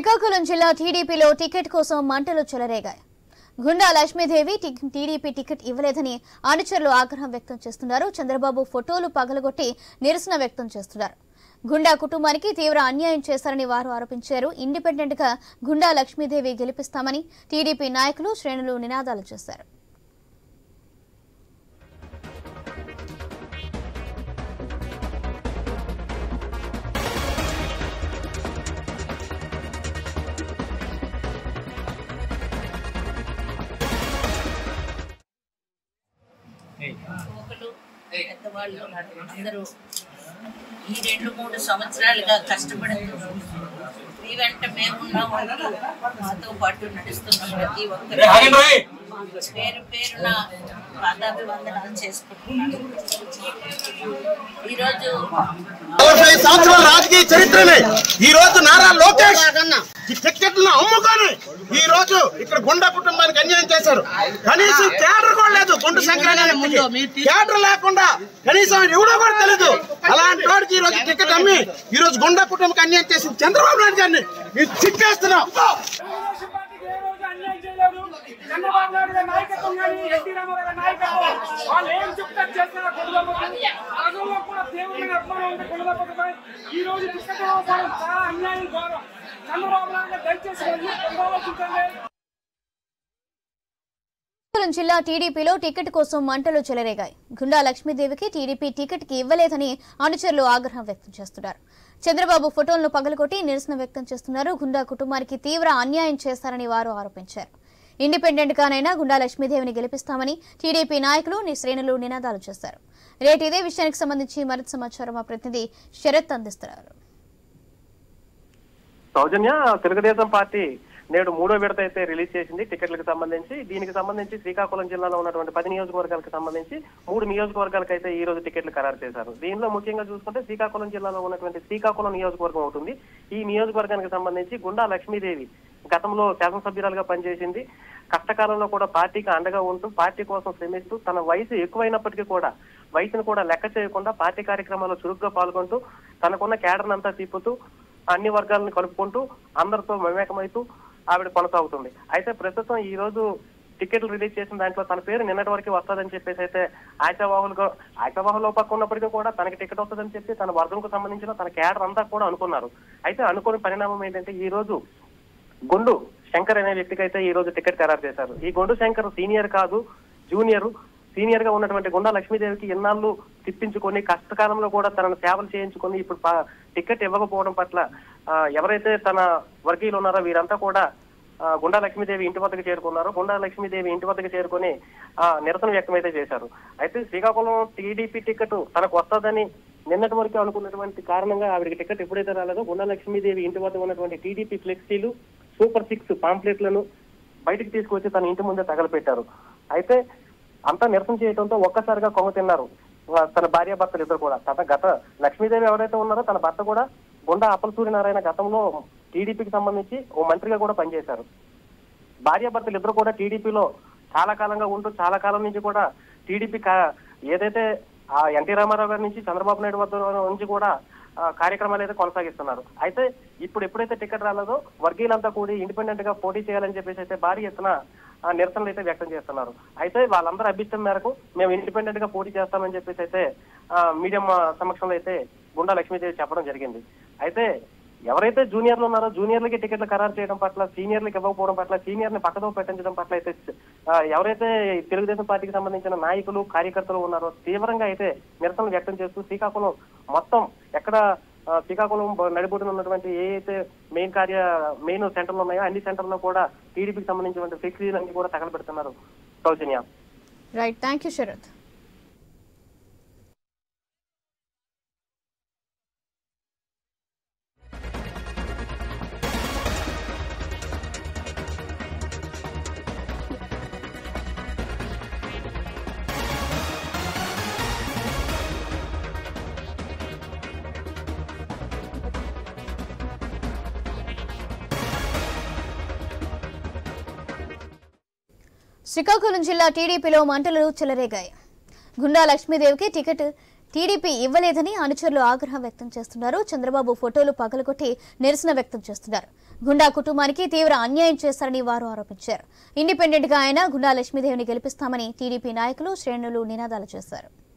శ్రీకాకుళం జిల్లా టీడీపీలో టికెట్ కోసం మంటలు చెలరేగాయి గుండా లక్ష్మీదేవి టి- టీడీపీ టికెట్ ఇవ్వలేదని అనుచరులు ఆగ్రహం వ్యక్తం చేస్తున్నారు చంద్రబాబు ఫోటోలు పగలగొట్టి నిరసన వ్యక్తం చేస్తున్నారు గుండా కుటుంబానికి తీవ్ర అన్యాయం చేశారని వారు ఆరోపించారు ఇండిపెండెంట్ గా గుండా లక్ష్మీదేవి గెలిపిస్తామని టీడీపీ నాయకులు శ్రేణులు నినాదాలు చేశారు యువకులు పెద్దవాళ్ళు అందరూ ఈ రెండు మూడు సంవత్సరాలుగా కష్టపడుతూ మీ వెంట మేమున్నాము అంటూ మాతో పాటు నడుస్తున్న ప్రతి ఒక్కరు పేరు పేరున పాదాభివందనాలు చేసుకుంటున్నాను ఈరోజు నలభై సంవత్సరాల రాజకీయ చరిత్రని ఈ రోజు నారా లోకేష్ ఈ టిక్కెట్లను అమ్ముకొని ఈ రోజు ఇక్కడ గుండా కుటుంబానికి అన్యాయం చేశారు కనీసం కేడర్ కూడా లేదు గుండు సంక్రాంతి కేడర్ లేకుండా కనీసం ఆయన ఎవడో కూడా తెలియదు అలాంటి వాడికి ఈ రోజు టికెట్ అమ్మి ఈ రోజు గుండా కుటుంబానికి అన్యాయం చేసింది చంద్రబాబు నాయుడు గారిని మీరు చిక్కేస్తున్నాం తెలుగుదేశం పార్టీకి ఏ రోజు అన్యాయం చేయలేదు చంద్రబాబు నాయుడు గారి నాయకత్వం కానీ ఎన్టీ రామారావు గారి నాయకత్వం వాళ్ళు ఏం చెప్తే చేస్తున్నారు కొడుదమ్మకు ప్రజల్లో కూడా తీవ్రమైన అభిమానం ఉంది కొడుదమ్మపై ఈ రోజు టికెట్ చాలా అన్యాయం ఘోరం చంద్రబాబు నాయుడు గారు దయచేసి వెళ్ళి ఆలోచించండి శ్రీకాకుళం జిల్లా టీడీపీలో టికెట్ కోసం మంటలు చెలరేగాయి గుండా లక్ష్మీదేవికి టీడీపీ టికెట్ కి ఇవ్వలేదని అనుచరులు ఆగ్రహం వ్యక్తం చేస్తున్నారు చంద్రబాబు ఫోటోలను పగలగొట్టి నిరసన వ్యక్తం చేస్తున్నారు గుండా కుటుంబానికి తీవ్ర అన్యాయం చేశారని వారు ఆరోపించారు ఇండిపెండెంట్ గానైనా గుండా లక్ష్మీదేవిని గెలిపిస్తామని టీడీపీ నాయకులు ని శ్రేణులు నినాదాలు చేశారు రేటు ఇదే విషయానికి సంబంధించి మరింత సమాచారం మా ప్రతినిధి శరత్ అందిస్తున్నారు సౌజన్య తెలుగుదేశం పార్టీ నేడు మూడో విడత అయితే రిలీజ్ చేసింది టికెట్లకు సంబంధించి దీనికి సంబంధించి శ్రీకాకుళం జిల్లాలో ఉన్నటువంటి పది నియోజకవర్గాలకు సంబంధించి మూడు నియోజకవర్గాలకు అయితే ఈ రోజు టికెట్లు ఖరారు చేశారు దీనిలో ముఖ్యంగా చూసుకుంటే శ్రీకాకుళం జిల్లాలో ఉన్నటువంటి శ్రీకాకుళం నియోజకవర్గం అవుతుంది ఈ నియోజకవర్గానికి సంబంధించి గుండా లక్ష్మీదేవి గతంలో శాసనసభ్యురాలుగా పనిచేసింది కష్టకాలంలో కూడా పార్టీకి అండగా ఉంటూ పార్టీ కోసం శ్రమిస్తూ తన వయసు ఎక్కువైనప్పటికీ కూడా వయసును కూడా లెక్క చేయకుండా పార్టీ కార్యక్రమాల్లో చురుగ్గా పాల్గొంటూ తనకున్న క్యాడర్ అంతా తిప్పుతూ అన్ని వర్గాలను కలుపుకుంటూ అందరితో మమేకమవుతూ ఆవిడ కొనసాగుతుంది అయితే ప్రస్తుతం ఈ రోజు టికెట్లు రిలీజ్ చేసిన దాంట్లో తన పేరు నిన్నటి వరకు వస్తుందని చెప్పేసి అయితే ఆశావాహులుగా ఆశావాహులు ఒక పక్క ఉన్నప్పటికీ కూడా తనకి టికెట్ వస్తుందని చెప్పి తన వర్గంకు సంబంధించిన తన క్యాడర్ అంతా కూడా అనుకున్నారు అయితే అనుకోని పరిణామం ఏంటంటే ఈ రోజు గుండు శంకర్ అనే వ్యక్తికి అయితే ఈ రోజు టికెట్ ఖరారు చేశారు ఈ గుండు శంకర్ సీనియర్ కాదు జూనియర్ సీనియర్ గా ఉన్నటువంటి గుండా లక్ష్మీదేవికి ఎన్నాళ్ళు తిప్పించుకొని కష్టకాలంలో కూడా తనను సేవలు చేయించుకొని ఇప్పుడు ప- టికెట్ ఇవ్వకపోవడం పట్ల ఆ, ఎవరైతే తన వర్గీయులు ఉన్నారో వీరంతా కూడా ఆ, గుండా లక్ష్మీదేవి ఇంటి వద్దకు చేరుకున్నారు గుండా లక్ష్మీదేవి ఇంటి వద్దకు చేరుకొని ఆ, నిరసన వ్యక్తమైతే చేశారు అయితే శ్రీకాకుళం టీడీపీ టికెట్ తనకు వస్తుందని నిన్నటి వరకు అనుకున్నటువంటి కారణంగా ఆవిడకి టికెట్ ఎప్పుడైతే రాలేదో గుండా లక్ష్మీదేవి ఇంటి వద్ద ఉన్నటువంటి టీడీపీ ఫ్లెక్సీలు సూపర్ సిక్స్ పాంప్లెట్లను బయటికి తీసుకొచ్చి తన ఇంటి ముందే తగలపెట్టారు అయితే అంతా నిరసన చేయడంతో ఒక్కసారిగా కొమ్మ తిన్నారు వా- తన భార్య భర్తలు ఇద్దరు కూడా తన గత లక్ష్మీదేవి ఎవరైతే ఉన్నారో తన భర్త కూడా గుండా అప్పల సూర్యనారాయణ గతంలో టీడీపీకి సంబంధించి ఓ మంత్రిగా కూడా పనిచేశారు భార్యాభర్తలు ఇద్దరు కూడా టీడీపీలో చాలా కాలంగా ఉంటూ చాలా కాలం నుంచి కూడా టీడీపీ కా- ఏదైతే ఆ ఎన్టీ రామారావు గారి నుంచి చంద్రబాబు నాయుడు వద్ద నుంచి కూడా ఆ, కార్యక్రమాలు అయితే కొనసాగిస్తున్నారు అయితే ఇప్పుడు ఎప్పుడైతే టికెట్ రాలేదో వర్గీయులంతా కూడి ఇండిపెండెంట్ గా పోటీ చేయాలని చెప్పేసి అయితే భారీ ఎత్తున ఆ, నిరసనలు అయితే వ్యక్తం చేస్తున్నారు అయితే వాళ్ళందరూ అభిష్టం మేరకు మేము ఇండిపెండెంట్ గా పోటీ చేస్తామని చెప్పేసి అయితే ఆ, మీడియం ఆ, సమక్షంలో అయితే గుండా లక్ష్మీదేవి చెప్పడం జరిగింది అయితే ఎవరైతే జూనియర్లు ఉన్నారో జూనియర్లకి టికెట్లు ఖరారు చేయడం పట్ల సీనియర్లకు ఇవ్వకపోవడం పట్ల సీనియర్ ని పక్కదో పెట్టించడం పట్ల అయితే ఆ, ఎవరైతే తెలుగుదేశం పార్టీకి సంబంధించిన నాయకులు కార్యకర్తలు ఉన్నారో తీవ్రంగా అయితే నిరసనలు వ్యక్తం చేస్తూ శ్రీకాకుళం మొత్తం ఎక్కడ ఆ, శ్రీకాకుళం బ- నడిబొడ్డున ఉన్నటువంటి ఏ అయితే మెయిన్ కార్య మెయిన్ సెంటర్లు ఉన్నాయో అన్ని సెంటర్లో కూడా టీడీపీకి సంబంధించినటువంటి ఫ్లెక్సీలన్నీ కూడా తగలబెడుతున్నారు Soujanya right thank you Sarath Srikakulam జిల్లా టీడీపీలో మంటలు చెలరేగాయి గుండా లక్ష్మీదేవికి టికెట్ టీడీపీ ఇవ్వలేదని అనుచరులు ఆగ్రహం వ్యక్తం చేస్తున్నారు చంద్రబాబు ఫోటోలు పగలగొట్టి నిరసన వ్యక్తం చేస్తున్నారు గుండా కుటుంబానికి తీవ్ర అన్యాయం చేశారని వారు ఆరోపించారు ఇండిపెండెంట్ గా ఆయన గుండా లక్ష్మీదేవిని గెలిపిస్తామని టీడీపీ నాయకులు శ్రేణులు నినాదాలు చేశారు